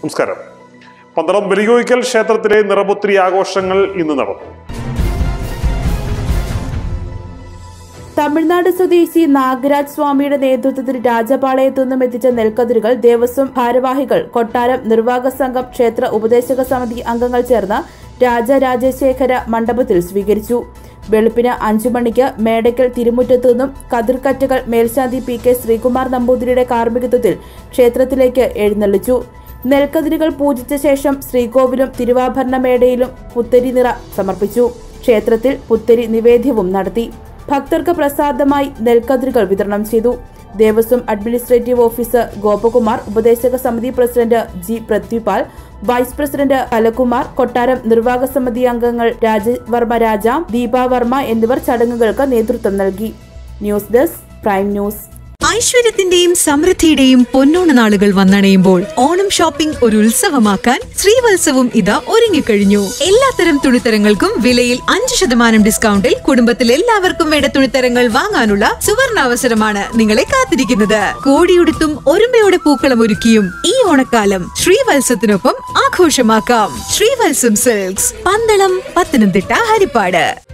നമസ്കാരം പന്തളം ബലികോയിക്കൽ ക്ഷേത്രത്തിലെ നിറപുത്രി ആഘോഷങ്ങൾ ഇന്ന് നടന്നു തമിഴ്നാട് സ്വദേശി നാഗരാജ് സ്വാമിയുടെ നേതൃത്വത്തിൽ രാജപാളയത്തു നിന്നും എത്തിച്ച നെൽക്കതിരുകൾ ദേവസ്വം ഭാരവാഹികൾ കൊട്ടാരം നിർവാഹക സംഘം ക്ഷേത്ര ഉപദേശക സമിതി അംഗങ്ങൾ ചേർന്ന് രാജരാജശേഖര മണ്ഡപത്തിൽ സ്വീകരിച്ചു വെളുപ്പിന് അഞ്ചു മണിക്ക് മേടയ്ക്കൽ തിരുമുറ്റത്തു നിന്നും കതിർക്കറ്റകൾ മേൽശാന്തി പി കെ ശ്രീകുമാർ നമ്പൂതിരിയുടെ കാർമ്മികത്വത്തിൽ ക്ഷേത്രത്തിലേക്ക് എഴുന്നള്ളിച്ചു നെൽക്കതിരുകൾ പൂജിച്ച ശേഷം ശ്രീകോവിലും തിരുവാഭരണ മേടയിലും പുത്തരി നിറ സമർപ്പിച്ചു ക്ഷേത്രത്തിൽ പുത്തരി നിവേദ്യവും നടത്തി ഭക്തർക്ക് പ്രസാദമായി നെൽക്കതിരുകൾ വിതരണം ചെയ്തു ദേവസ്വം അഡ്മിനിസ്ട്രേറ്റീവ് ഓഫീസർ ഗോപകുമാർ ഉപദേശക സമിതി president G Prithvipal vice president Kalakumar കൊട്ടാരം നിർവാഹക സമിതി അംഗങ്ങൾ രാജവർമ്മ രാജ ദീപാവർമ്മ എന്നിവർ ചടങ്ങുകൾക്ക് നേതൃത്വം നൽകി ന്യൂസ് ഡെസ്ക് പ്രൈം ന്യൂസ് ഐശ്വര്യത്തിന്റെയും സമൃദ്ധിയുടെയും പൊന്നോണ നാളുകൾ വന്നണയുമ്പോൾ ഓണം ഷോപ്പിംഗ് ഒരു ഉത്സവമാക്കാൻ ശ്രീവത്സവും ഇതാ ഒരുങ്ങിക്കഴിഞ്ഞു എല്ലാത്തരം തുണിത്തരങ്ങൾക്കും വിലയിൽ അഞ്ച് ശതമാനം ഡിസ്കൗണ്ടിൽ കുടുംബത്തിൽ എല്ലാവർക്കും വേണ്ട തുണിത്തരങ്ങൾ വാങ്ങാനുള്ള സുവർണാവസരമാണ് നിങ്ങളെ കാത്തിരിക്കുന്നത് കോടിയുടുത്തും ഒരുമയോടെ പൂക്കളം ഒരുക്കിയും ഈ ഓണക്കാലം ശ്രീവത്സത്തിനൊപ്പം ആഘോഷമാക്കാം ശ്രീവത്സം സിൽക്സ് പന്തളം പത്തനംതിട്ട ഹരിപ്പാട്